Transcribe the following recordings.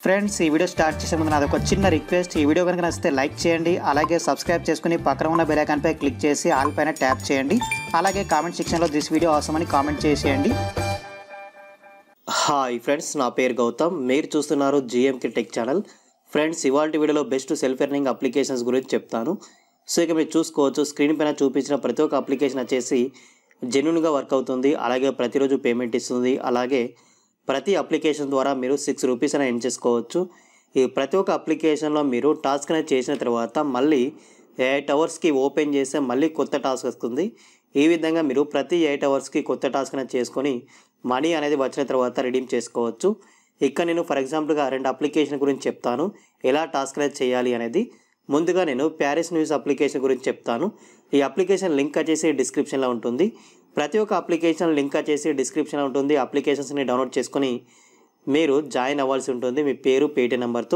friends ఈ video start చేసే ముందు నాది ఒక చిన్న రిక్వెస్ట్ ఈ వీడియో కనుక నచ్చితే లైక్ చేయండి అలాగే సబ్స్క్రైబ్ చేసుకుని పక్కన ఉన్న బెల్ ఐకాన్ పై క్లిక్ చేసి ఆల్ పైన ట్యాప్ చేయండి అలాగే కామెంట్ సెక్షన్లో దిస్ వీడియో అవసరం అని కామెంట్ చేసేయండి హాయ్ ఫ్రెండ్స్ నా పేరు గౌతమ్ మీరు చూస్తున్నారు జిఎంకే టెక్ ఛానల్ ఫ్రెండ్స్ ఇవాళ వీడియోలో బెస్ట్ సెల్ఫ్ ఎర్నింగ్ అప్లికేషన్స్ గురించి చెప్తాను సో ఇక మీరు చూసుకోవచ్చు స్క్రీన్ పైన చూపించిన ప్రతి ఒక్క అప్లికేషన్ వచ్చేసి జెన్యున్గా వర్క్ అవుతుంది అలాగే ప్రతిరోజు పేమెంట్ ఇస్తుంది అలాగే ప్రతి అప్లికేషన్ ద్వారా మీరు సిక్స్ రూపీస్ అయినా ఎన్ చేసుకోవచ్చు ఈ ప్రతి ఒక్క అప్లికేషన్లో మీరు టాస్క్ అనేది చేసిన తర్వాత మళ్ళీ ఎయిట్ అవర్స్కి ఓపెన్ చేస్తే మళ్ళీ కొత్త టాస్క్ వస్తుంది ఈ విధంగా మీరు ప్రతి ఎయిట్ అవర్స్కి కొత్త టాస్క్ అనేది చేసుకొని మనీ అనేది వచ్చిన తర్వాత రిడీమ్ చేసుకోవచ్చు ఇక్కడ నేను ఫర్ ఎగ్జాంపుల్గా రెండు అప్లికేషన్ గురించి చెప్తాను ఎలా టాస్క్ అనేది చేయాలి అనేది ముందుగా నేను ప్యారిస్ న్యూస్ అప్లికేషన్ గురించి చెప్తాను ఈ అప్లికేషన్ లింక్ వచ్చేసి డిస్క్రిప్షన్లో ఉంటుంది ప్రతి ఒక్క అప్లికేషన్ లింక్ వచ్చేసి డిస్క్రిప్షన్లో ఉంటుంది అప్లికేషన్స్ని డౌన్లోడ్ చేసుకొని మీరు జాయిన్ అవ్వాల్సి ఉంటుంది మీ పేరు పేటీ నెంబర్తో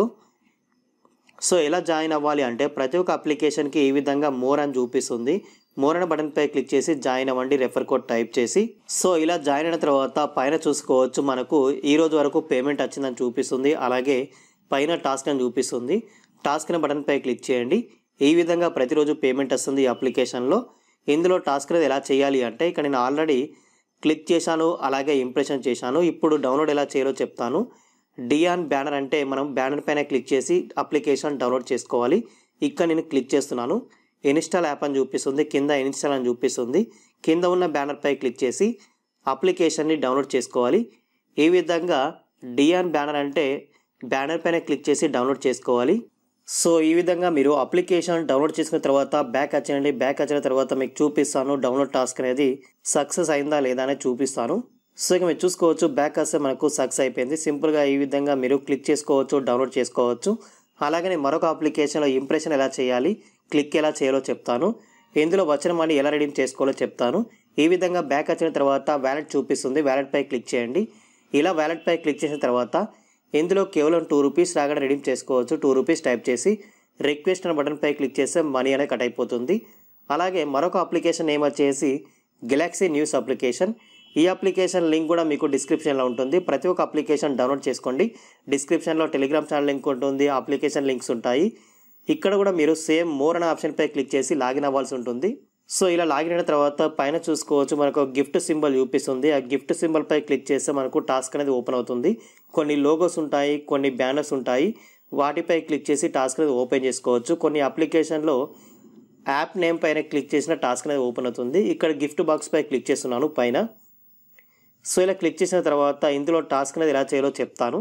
సో ఎలా జాయిన్ అవ్వాలి అంటే ప్రతి ఒక్క అప్లికేషన్కి ఈ విధంగా మోర్ అని చూపిస్తుంది మోర్ అనే బటన్పై క్లిక్ చేసి జాయిన్ అవ్వండి రెఫర్ కోడ్ టైప్ చేసి సో ఇలా జాయిన్ అయిన తర్వాత పైన చూసుకోవచ్చు మనకు ఈ రోజు వరకు పేమెంట్ వచ్చిందని చూపిస్తుంది అలాగే పైన టాస్క్ అని చూపిస్తుంది టాస్క్ అనే బటన్పై క్లిక్ చేయండి ఈ విధంగా ప్రతిరోజు పేమెంట్ వస్తుంది ఈ అప్లికేషన్లో ఇందులో టాస్క్ అనేది ఎలా చేయాలి అంటే ఇక్కడ నేను ఆల్రెడీ క్లిక్ చేశాను అలాగే ఇంప్రెషన్ చేశాను ఇప్పుడు డౌన్లోడ్ ఎలా చేయాలో చెప్తాను డియాన్ బ్యానర్ అంటే మనం బ్యానర్ పైన క్లిక్ చేసి అప్లికేషన్ డౌన్లోడ్ చేసుకోవాలి ఇక్కడ నేను క్లిక్ చేస్తున్నాను ఇన్స్టాల్ యాప్ అని చూపిస్తుంది కింద ఇన్స్టాల్ అని చూపిస్తుంది కింద ఉన్న బ్యానర్ పై క్లిక్ చేసి అప్లికేషన్ని డౌన్లోడ్ చేసుకోవాలి ఈ విధంగా డియాన్ బ్యానర్ అంటే బ్యానర్ పైన క్లిక్ చేసి డౌన్లోడ్ చేసుకోవాలి సో ఈ విధంగా మీరు అప్లికేషన్ డౌన్లోడ్ చేసుకున్న తర్వాత బ్యాక్ వచ్చేయండి బ్యాక్ వచ్చిన తర్వాత మీకు చూపిస్తాను డౌన్లోడ్ టాస్క్ అనేది సక్సెస్ అయిందా లేదా అనేది చూపిస్తాను సో ఇక మీరు చూసుకోవచ్చు బ్యాక్ వస్తే మనకు సక్సెస్ అయిపోయింది సింపుల్గా ఈ విధంగా మీరు క్లిక్ చేసుకోవచ్చు డౌన్లోడ్ చేసుకోవచ్చు అలాగనే మరొక అప్లికేషన్లో ఇంప్రెషన్ ఎలా చేయాలి క్లిక్ ఎలా చేయాలో చెప్తాను ఇందులో వచ్చిన మనీ ఎలా రెడీమ్ చేసుకోవాలో చెప్తాను ఈ విధంగా బ్యాక్ వచ్చిన తర్వాత వ్యాలెట్ చూపిస్తుంది వ్యాలెట్ పై క్లిక్ చేయండి ఇలా వ్యాలెట్ పై క్లిక్ చేసిన తర్వాత ఇందులో కేవలం టూ రూపీస్ రాగానే రెడీమ్ చేసుకోవచ్చు టూ రూపీస్ టైప్ చేసి రిక్వెస్ట్ అనే బటన్ పై క్లిక్ చేస్తే మనీ అనేది కట్ అయిపోతుంది అలాగే మరొక అప్లికేషన్ నేమ్ వచ్చేసి గెలాక్సీ న్యూస్ అప్లికేషన్ ఈ అప్లికేషన్ లింక్ కూడా మీకు డిస్క్రిప్షన్లో ఉంటుంది ప్రతి ఒక్క అప్లికేషన్ డౌన్లోడ్ చేసుకోండి డిస్క్రిప్షన్లో టెలిగ్రామ్ ఛానల్ లింక్ ఉంటుంది అప్లికేషన్ లింక్స్ ఉంటాయి ఇక్కడ కూడా మీరు సేమ్ మోర్ అనే ఆప్షన్పై క్లిక్ చేసి లాగిన్ అవ్వాల్సి ఉంటుంది సో ఇలా లాగిన్ అయిన తర్వాత పైన చూసుకోవచ్చు మనకు గిఫ్ట్ సింబల్ చూపిస్తుంది ఆ గిఫ్ట్ సింబల్ పై క్లిక్ చేస్తే మనకు టాస్క్ అనేది ఓపెన్ అవుతుంది కొన్ని లోగోస్ ఉంటాయి కొన్ని బ్యానర్స్ ఉంటాయి వాటిపై క్లిక్ చేసి టాస్క్ అనేది ఓపెన్ చేసుకోవచ్చు కొన్ని అప్లికేషన్లో యాప్ నేమ్ పైన క్లిక్ చేసిన టాస్క్ అనేది ఓపెన్ అవుతుంది ఇక్కడ గిఫ్ట్ బాక్స్ పై క్లిక్ చేస్తున్నాను పైన సో ఇలా క్లిక్ చేసిన తర్వాత ఇందులో టాస్క్ అనేది ఎలా చేయాలో చెప్తాను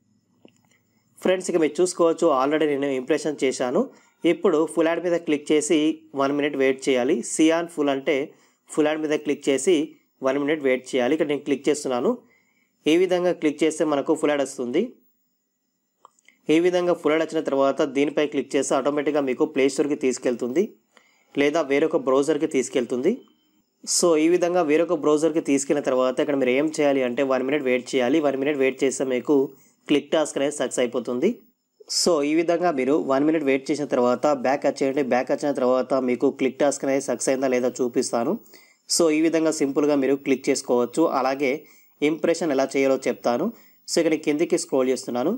ఫ్రెండ్స్ ఇక మీరు చూసుకోవచ్చు ఆల్రెడీ నేను ఇంప్రెషన్ చేశాను ఇప్పుడు ఫుల్ యాడ్ మీద క్లిక్ చేసి వన్ మినిట్ వెయిట్ చేయాలి సియాన్ ఫుల్ అంటే ఫుల్ యాడ్ మీద క్లిక్ చేసి వన్ మినిట్ వెయిట్ చేయాలి ఇక్కడ నేను క్లిక్ చేస్తున్నాను ఈ విధంగా క్లిక్ చేస్తే మనకు ఫుల్ యాడ్ వస్తుంది ఈ విధంగా ఫుల్ యాడ్ వచ్చిన తర్వాత దీనిపై క్లిక్ చేస్తే ఆటోమేటిక్గా మీకు ప్లే స్టోర్కి తీసుకెళ్తుంది లేదా వేరొక బ్రౌజర్కి తీసుకెళ్తుంది సో ఈ విధంగా వేరొక బ్రౌజర్కి తీసుకెళ్ళిన తర్వాత ఇక్కడ మీరు ఏం చేయాలి అంటే వన్ మినిట్ వెయిట్ చేయాలి వన్ మినిట్ వెయిట్ చేస్తే మీకు క్లిక్ టాస్క్ అనేది సక్సెస్ అయిపోతుంది సో ఈ విధంగా మీరు వన్ మినిట్ వెయిట్ చేసిన తర్వాత బ్యాక్ వచ్చేయండి బ్యాక్ వచ్చిన తర్వాత మీకు క్లిక్ టాస్క్ అనేది సక్సెస్ అయిందా లేదా చూపిస్తాను సో ఈ విధంగా సింపుల్గా మీరు క్లిక్ చేసుకోవచ్చు అలాగే ఇంప్రెషన్ ఎలా చేయాలో చెప్తాను సో ఇక్కడ కిందికి స్క్రోల్ చేస్తున్నాను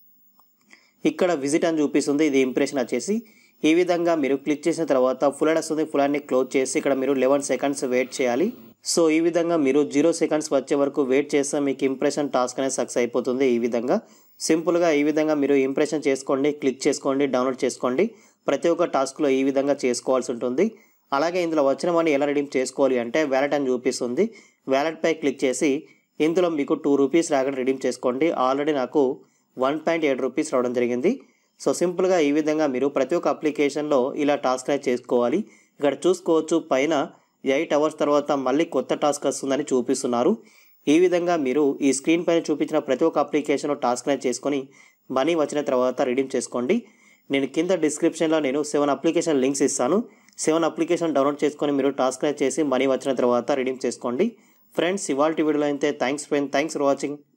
ఇక్కడ విజిట్ అని చూపిస్తుంది ఇది ఇంప్రెషన్ వచ్చేసి ఈ విధంగా మీరు క్లిక్ చేసిన తర్వాత ఫుల్ యాడ్ వస్తుంది ఫుల్ యాడ్ని క్లోజ్ చేసి ఇక్కడ మీరు లెవెన్ సెకండ్స్ వెయిట్ చేయాలి సో ఈ విధంగా మీరు జీరో సెకండ్స్ వచ్చే వరకు వెయిట్ చేస్తే మీకు ఇంప్రెషన్ టాస్క్ అనేది సక్సెస్ అయిపోతుంది ఈ విధంగా సింపుల్గా ఈ విధంగా మీరు ఇంప్రెషన్ చేసుకోండి క్లిక్ చేసుకోండి డౌన్లోడ్ చేసుకోండి ప్రతి ఒక్క టాస్క్లో ఈ విధంగా చేసుకోవాల్సి ఉంటుంది అలాగే ఇందులో వచ్చిన మనీ ఎలా రెడీమ్ చేసుకోవాలి అంటే వ్యాలెట్ అని చూపిస్తుంది వ్యాలెట్ పై క్లిక్ చేసి ఇందులో మీకు టూ రూపీస్ రాగానే రెడీమ్ చేసుకోండి ఆల్రెడీ నాకు వన్ పాయింట్ ఎయిట్ రూపీస్ రావడం జరిగింది సో సింపుల్గా ఈ విధంగా మీరు ప్రతి ఒక్క అప్లికేషన్లో ఇలా టాస్క్ అనేది చేసుకోవాలి ఇక్కడ చూసుకోవచ్చు పైన ఎయిట్ అవర్స్ తర్వాత మళ్ళీ కొత్త టాస్క్ వస్తుందని చూపిస్తున్నారు ఈ విధంగా మీరు ఈ స్క్రీన్ పైన చూపించిన ప్రతి ఒక్క అప్లికేషన్లో టాస్క్ అనేది చేసుకొని మనీ వచ్చిన తర్వాత రిడీమ్ చేసుకోండి నేను కింద డిస్క్రిప్షన్లో నేను సెవెన్ అప్లికేషన్ లింక్స్ ఇస్తాను సెవెన్ అప్లికేషన్ డౌన్లోడ్ చేసుకొని మీరు టాస్క్ అనేది చేసి మనీ వచ్చిన తర్వాత రిడీమ్ చేసుకోండి ఫ్రెండ్స్ ఇవాళ వీడియోలో అయితే thanks friend thanks for watching